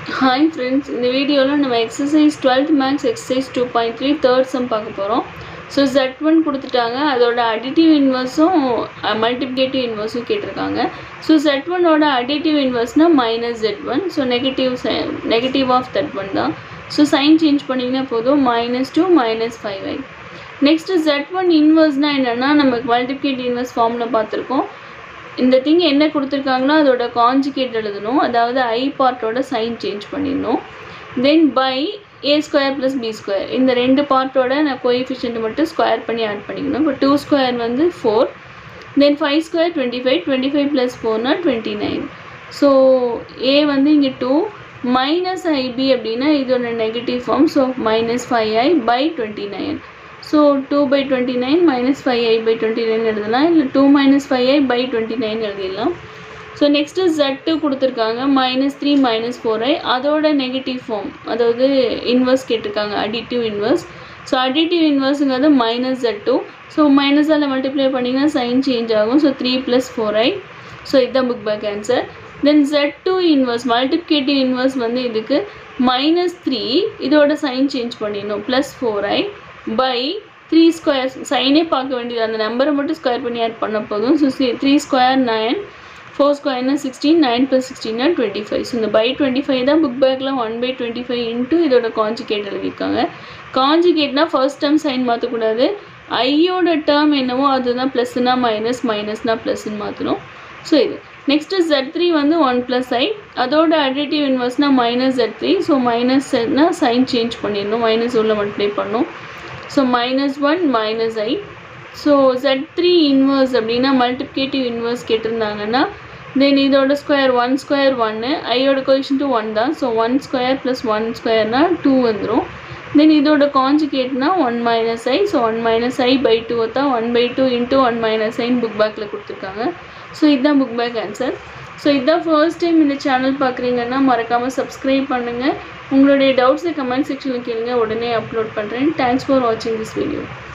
hi friends இந்த வீடியோவில் நம்ம exercise twelfth maths exercise two point three third sum பார்க்க போகிறோம் ஸோ ஜெட் ஒன் கொடுத்துட்டாங்க அதோட அடிட்டிவ் இன்வர்ஸும் மல்டிப்ளிகேட்டிவ் இன்வர்ஸும் கேட்டிருக்காங்க ஸோ ஜெட் ஒன்னோட அடிட்டிவ் இன்வர்ஸ்னால் minus Z one so negative negative of that one தான் ஸோ சைன் சேஞ்ச் பண்ணிங்கன்னா போதும் minus two minus five i next Z one இன்வர்ஸ்னால் என்னென்னா நமக்கு மல்டிப்ளிகேட்டிவ் இன்வர்ஸ் ஃபார்மில் பார்த்துருக்கோம் இந்த திங் என்ன கொடுத்துருக்காங்களோ அதோட காஞ்சிகேட் எழுதணும் அதாவது ஐ பார்ட்டோட சைன் சேஞ்ச் பண்ணிடணும் then by A square plus B square இந்த ரெண்டு பார்ட்டோட நான் கோஎஃபிஷியன்ட் மட்டும் ஸ்கொயர் பண்ணி ஆட் பண்ணிக்கணும் இப்போ டூ ஸ்கொயர் வந்து four then five square twenty five twenty five plus ஃபோர்னா டுவெண்ட்டி நைன் ஸோ ஏ வந்து இங்கே டூ மைனஸ் ஐபி அப்படின்னா இதோட negative form so minus five i by twenty nine so two by twenty nine minus five i by twenty nine எழுதலாம் இல்லை two minus five i by twenty nine எழுதிடலாம் so next Z கொடுத்துருக்காங்க minus three minus four i அதோட negative form அதாவது inverse கேட்டிருக்காங்க additive inverse so additive இன்வர்ஸுங்கிறது minus Z two so மைனஸால் multiply பண்ணிங்கன்னா சைன் சேஞ்ச் ஆகும் so three plus four i so இதுதான் book back answer then Z two inverse multiplicative inverse வந்து இதுக்கு மைனஸ் த்ரீ இதோட சைன் சேஞ்ச் பண்ணிடணும் plus four i by three square சைனே பார்க்க வேண்டியது அந்த நம்பரை மட்டும் ஸ்கொயர் பண்ணி ஆட் பண்ண போதும் so three square nine four ஸ்கொயர்னா சிக்ஸ்டீன் நைன் ப்ளஸ் சிக்ஸ்டீன்னா டுவெண்ட்டி ஃபைவ் ஸோ இந்த பை டுவெண்ட்டி ஃபைவ் தான் புக் பேக்கில் one by twenty five into இதோட காஞ்சிகேட் எழுதியிருக்காங்க காஞ்சிகேட்னா ஃபர்ஸ்ட் டேர்ம் சைன் மாற்றக்கூடாது ஐயோட டேர்ம் என்னவோ அதுதான் ப்ளஸ்னா மைனஸ் மைனஸ்னா ப்ளஸ்ன்னு மாற்றணும் ஸோ இது நெக்ஸ்ட்டு ஜெட் த்ரீ வந்து ஒன் ப்ளஸ் ஐ அதோட அடிட்டிவ் இன்வர்ஸ்னால் மைனஸ் ஜெட் த்ரீ ஸோ மைனஸ்னா சைன் சேஞ்ச் பண்ணிடணும் மைனஸ் உள்ள மல்டிப்ளை பண்ணணும் so minus one minus i so Z three inverse அப்படின்னா மல்டிப்ளிகேட்டிவ் இன்வர்ஸ் கேட்டிருந்தாங்கன்னா தென் இதோட ஸ்கொயர் ஒன் ஸ்கொயர் ஒன்று ஐயோட கொஷின் டூ ஒன் தான் so one square plus one ஸ்கொயர்னால் டூ வந்துடும் தென் இதோட காஞ்சிகேட்னா one minus i so one minus i by two தான் one by two into one minus ஐன்னு புக் பேக்கில் கொடுத்துருக்காங்க ஸோ இதுதான் புக் பேக் ஆன்சர் ஸோ இதுதான் ஃபர்ஸ்ட் டைம் இந்த சேனல் பார்க்குறீங்கன்னா மறக்காமல் சப்ஸ்கிரைப் பண்ணுங்கள் உங்களுடைய டவுட்ஸை கமெண்ட் செக்ஷனில் கேளுங்க உடனே அப்லோட் பண்ணுறேன் தேங்க்ஸ் ஃபார் வாட்சிங் திஸ் வீடியோ